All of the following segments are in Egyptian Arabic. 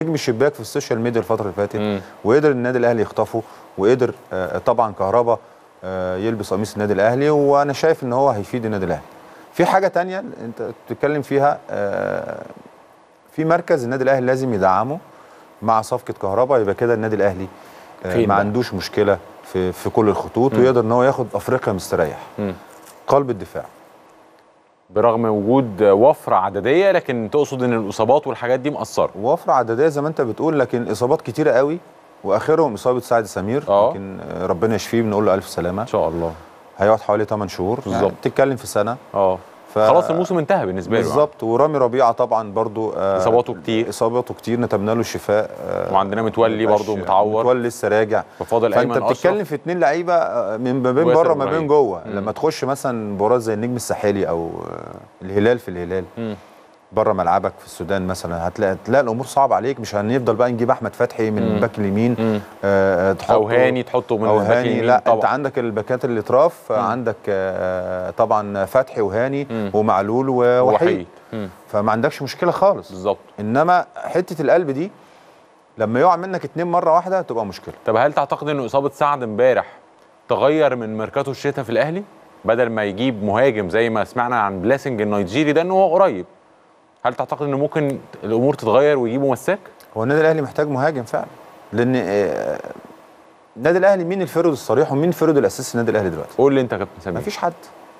نجم الشباك في السوشيال ميديا الفتره اللي فاتت مم. وقدر النادي الاهلي يخطفه وقدر آه، طبعا كهربا آه، يلبس قميص النادي الاهلي وانا شايف ان هو هيفيد النادي الاهلي في حاجه تانية انت بتتكلم فيها آه، في مركز النادي الاهلي لازم يدعمه مع صفقه كهربا يبقى كده النادي الاهلي آه، فين ما بقى؟ عندوش مشكله في في كل الخطوط ويقدر ان هو ياخد افريقيا مستريح مم. قلب الدفاع برغم وجود وفره عدديه لكن تقصد ان الاصابات والحاجات دي مأثره وفره عدديه زي ما انت بتقول لكن اصابات كتيره قوي واخرهم اصابه سعد سمير آه. لكن آه، ربنا يشفيه بنقول له الف سلامه ان شاء الله هيقعد حوالي 8 شهور بالظبط. يعني بتتكلم في سنه اه ف- خلاص الموسم انتهى بالنسبه له يعني. بالظبط ورامي ربيعه طبعا برضو آه، إصاباته كتير. اصاباته كتير نتمنى له الشفاء آه، وعندنا متولي ما يبقاش- برضو متعور. متولي لسه راجع وفاضل فانت ايمن بتتكلم اشرف في اتنين لعيبه آه، من ما بين وياسر بره ما إبراهيم. بين جوه مم. لما تخش مثلا مباراه زي النجم الساحلي او آه، الهلال في الهلال مم. بره ملعبك في السودان مثلا هتلاقي هتلاقي الامور صعبه عليك مش هنفضل بقى نجيب احمد فتحي من مم. الباك اليمين مم. آه، تحطه او هاني تحطه من او الباك هاني اليمين لا طبعا انت عندك الباكات الاطراف عندك آه، طبعا فتحي وهاني مم. ومعلول ووحيد وحيد مم. فما عندكش مشكله خالص بالظبط انما حته القلب دي لما يقع منك اتنين مره واحده تبقى مشكله طب هل تعتقد ان اصابه سعد امبارح تغير من ميركاتو الشتاء في الاهلي بدل ما يجيب مهاجم زي ما سمعنا عن بلاسنج النيجيري ده ان هو قريب هل تعتقد ان ممكن الامور تتغير ويجيبوا مساك هو النادي الاهلي محتاج مهاجم فعلا لان آه، النادي الاهلي مين الفرد الصريح ومين الفرد الاساسي النادي الاهلي دلوقتي قول لي انت يا كابتن سمير مفيش حد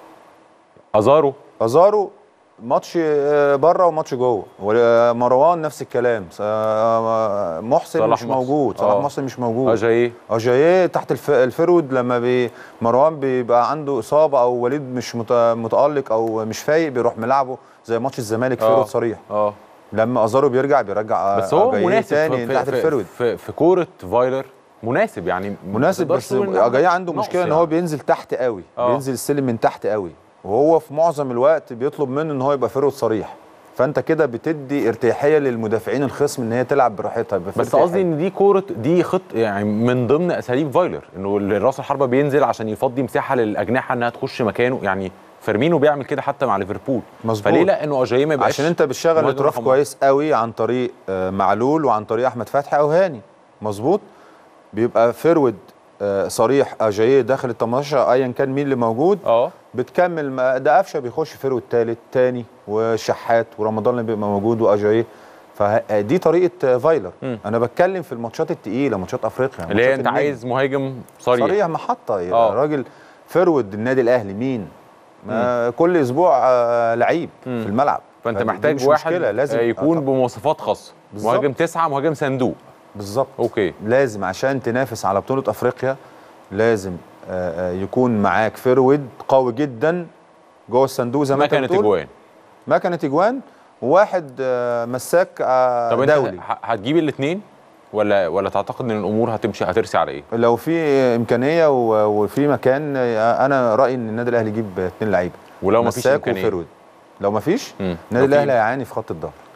ازارو ازارو ماتش آه، بره وماتش جوه ومروان نفس الكلام آه، محسن صلاح مش محسن. موجود صلاح آه. محسن مش موجود اجاييه اجاييه تحت الف... الفرود لما بي... مروان بيبقى عنده اصابه او وليد مش مت... متالق او مش فايق بيروح ملعبه زي ماتش الزمالك آه. فرود صريح اه لما ازارو بيرجع بيرجع بس هو أجاييه مناسب تاني في, تحت في, الفرود في, في كوره فايلر مناسب يعني ما مناسب تقدرش بس تقول إن اجاييه عنده نقص مشكله ان يعني. هو بينزل تحت قوي آه. بينزل السلم من تحت قوي وهو في معظم الوقت بيطلب منه ان هو يبقى فرود صريح فانت كده بتدي ارتياحيه للمدافعين الخصم ان هي تلعب براحتها يبقى في بس ارتياحية. قصدي ان دي كوره دي خط يعني من ضمن اساليب فايلر انه راس الحربه بينزل عشان يفضي مساحه للاجنحه انها تخش مكانه يعني فيرمينو بيعمل كده حتى مع ليفربول مظبوط. فليه لا انه اجاييه ما يبقاش عشان انت بتشغل مهاجم الاطراف رقم كويس قوي عن طريق آه، معلول وعن طريق احمد فتحي او هاني مظبوط بيبقى فرود آه، صريح اجاييه داخل ال 18 ايا كان مين اللي موجود اه بتكمل ما- ده قفشه بيخش فرود ثالث تاني وشحات ورمضان اللي بيبقى موجود واجاييه فدي طريقه آه، فايلر مم. انا بتكلم في الماتشات التقيله ماتشات افريقيا اللي هي ماتشات انت النجم. عايز مهاجم صريح صريح محطه يبقى آه. راجل فرود النادي الاهلي مين ما كل اسبوع آه، لعيب مم. في الملعب فانت فدي محتاج مش واحد مشكلة. لازم آه، يكون آه، بمواصفات خاصه بالظبط. مهاجم تسعه مهاجم صندوق بالظبط اوكي لازم عشان تنافس على بطولة افريقيا لازم آه، آه، يكون معاك فرود قوي جدا جوه الصندوق زي ما ما انت كانت بتقول اجوان مكنة اجوان وواحد آه، مساك آه، طب انت دولي ه- هتجيب الاثنين ولا ولا تعتقد ان الامور هتمشي هترسي على ايه؟ لو في امكانيه و- وفي مكان آه، انا رايي ان النادي الاهلي يجيب اثنين لعيبه ولو ما فيش مساك امكانيه وفرود لو ما فيش مم. النادي لو في- الاهلي هيعاني في خط الظهر